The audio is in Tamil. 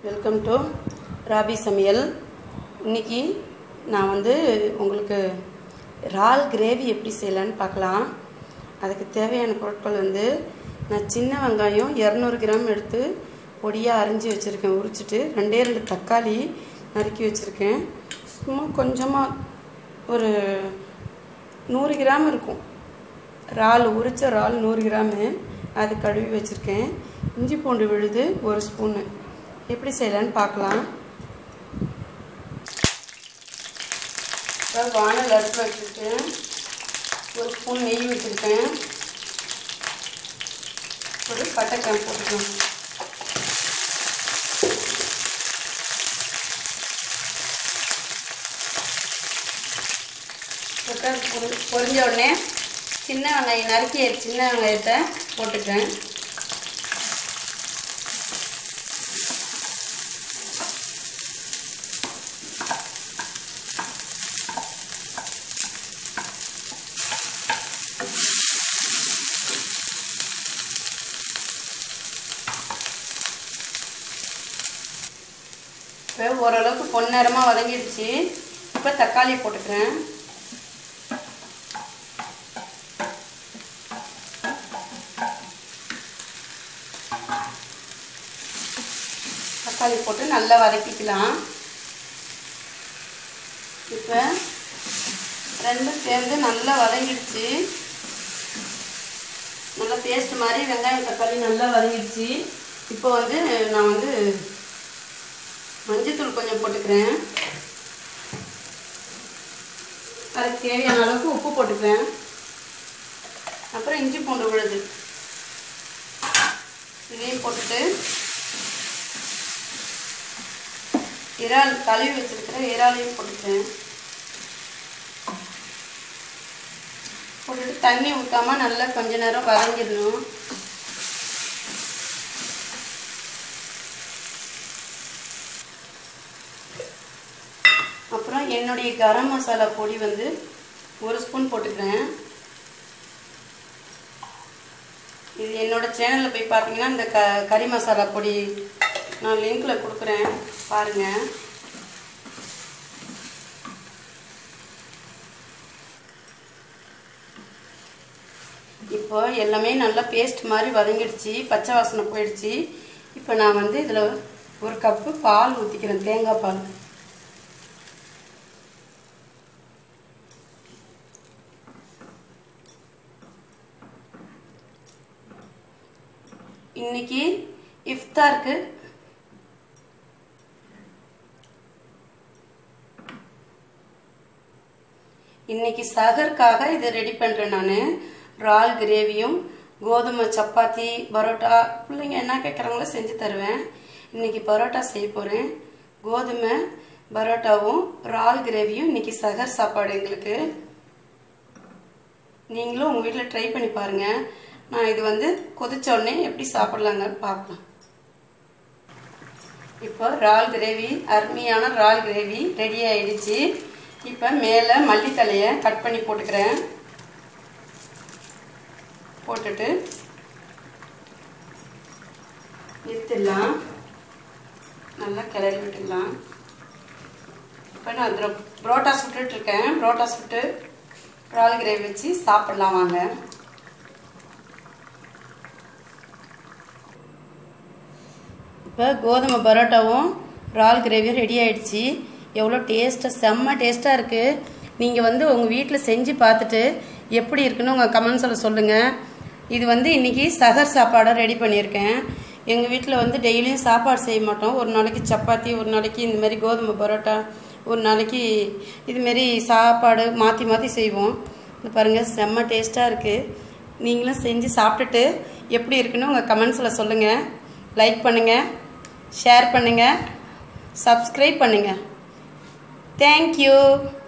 வெல்கம் டு ராபி சமையல் இன்னைக்கு நான் வந்து உங்களுக்கு இறால் கிரேவி எப்படி செய்யலான்னு பார்க்கலாம் அதுக்கு தேவையான பொருட்கள் வந்து நான் சின்ன வெங்காயம் இரநூறு கிராம் எடுத்து பொடியாக அரிஞ்சு வச்சுருக்கேன் உரிச்சிட்டு ரெண்டே ரெண்டு தக்காளி நறுக்கி வச்சுருக்கேன் சும்மா கொஞ்சமாக ஒரு நூறு கிராம் இருக்கும் இறால் உரிச்ச இறால் நூறு கிராமு அது கழுவி வச்சுருக்கேன் இஞ்சி பூண்டு விழுது ஒரு ஸ்பூனு எப்படி செய்யலான்னு பார்க்கலாம் இப்போ வானல் அடுப்பில் வச்சுருக்கேன் ஒரு ஸ்பூன் நெய் வச்சுருக்கேன் ஒரு பட்டைக்கிழமை போட்டுக்கணும் பொரிஞ்ச உடனே சின்ன வெங்காயம் நறுக்கிய சின்ன வெங்காயத்தை போட்டுக்கிறேன் இப்போ ஓரளவுக்கு பொன்னேரமாக வதங்கிடுச்சு இப்போ தக்காளி போட்டுக்கிறேன் தக்காளி போட்டு நல்லா வதக்கிக்கலாம் இப்போ ரெண்டும் சேர்ந்து நல்லா வதங்கிடுச்சு நல்லா பேஸ்ட் மாதிரி வெங்காயம் தக்காளி நல்லா வதங்கிடுச்சு இப்போ வந்து நான் வந்து மஞ்சத்தூள் கொஞ்சம் போட்டுக்கிறேன் அதுக்கு தேவையான அளவுக்கு உப்பு போட்டுக்கிறேன் அப்புறம் இஞ்சி பூண்டு விழுது இதையும் போட்டுட்டு இறால் கழுவி வச்சிருக்கிற இறாலையும் போட்டுக்கிறேன் போட்டுட்டு தண்ணி ஊற்றாம நல்லா கொஞ்ச நேரம் வதங்கிடணும் அப்புறம் என்னுடைய கரம் மசாலா பொடி வந்து ஒரு ஸ்பூன் போட்டுக்கிறேன் இது என்னோட சேனலில் போய் பார்த்தீங்கன்னா இந்த க கறி மசாலா பொடி நான் லிங்கில் கொடுக்குறேன் பாருங்கள் இப்போ எல்லாமே நல்லா பேஸ்ட் மாதிரி வதங்கிடுச்சு பச்சை வாசனை போயிடுச்சு இப்போ நான் வந்து இதில் ஒரு கப்பு பால் ஊற்றிக்கிறேன் தேங்காய் பால் இன்னைக்கு இஃப்தாருக்கு இன்னைக்கு சகருக்காக இதை ரெடி பண்ணுறேன் நான் இறால் கிரேவியும் கோதுமை சப்பாத்தி பரோட்டா பிள்ளைங்க என்ன கேட்குறாங்களோ செஞ்சு தருவேன் இன்னைக்கு பரோட்டா செய்ய போகிறேன் கோதுமை பரோட்டாவும் இறால் கிரேவியும் இன்னைக்கு சகர் சாப்பாடு எங்களுக்கு நீங்களும் உங்கள் வீட்டில் ட்ரை பண்ணி பாருங்கள் நான் இது வந்து கொதிச்ச உடனே எப்படி சாப்பிட்லாங்கன்னு பார்க்கலாம் இப்போ இறால் கிரேவி அருமையான இறால் கிரேவி ரெடி ஆயிடுச்சு இப்போ மேலே மல்லித்தலையை கட் பண்ணி போட்டுக்கிறேன் போட்டுட்டு நிறுத்திடலாம் நல்லா கிளறி விட்டுடலாம் இப்போ நான் அதில் புரோட்டா சுட்டுட்ருக்கேன் புரோட்டா சுட்டு இறால் கிரேவி வச்சு சாப்பிட்லாம் வாங்க இப்போ கோதுமை பரோட்டாவும் இறால் கிரேவியும் ரெடி ஆயிடுச்சு எவ்வளோ டேஸ்ட்டாக செம்ம டேஸ்ட்டாக இருக்குது நீங்கள் வந்து உங்கள் வீட்டில் செஞ்சு பார்த்துட்டு எப்படி இருக்குன்னு உங்கள் கமெண்ட்ஸில் சொல்லுங்கள் இது வந்து இன்றைக்கி சகர் சாப்பாடை ரெடி பண்ணியிருக்கேன் எங்கள் வீட்டில் வந்து டெய்லியும் சாப்பாடு செய்ய மாட்டோம் ஒரு நாளைக்கு சப்பாத்தி ஒரு நாளைக்கு இந்த மாதிரி கோதுமை பரோட்டா ஒரு நாளைக்கு இதுமாரி சாப்பாடு மாற்றி மாற்றி செய்வோம் இது பாருங்கள் செம்ம டேஸ்ட்டாக இருக்குது நீங்களும் செஞ்சு சாப்பிட்டுட்டு எப்படி இருக்குன்னு உங்கள் கமெண்ட்ஸில் சொல்லுங்கள் லைக் பண்ணுங்கள் ஷேர் பண்ணுங்கள் சப்ஸ்கிரைப் பண்ணுங்கள் தேங்க்யூ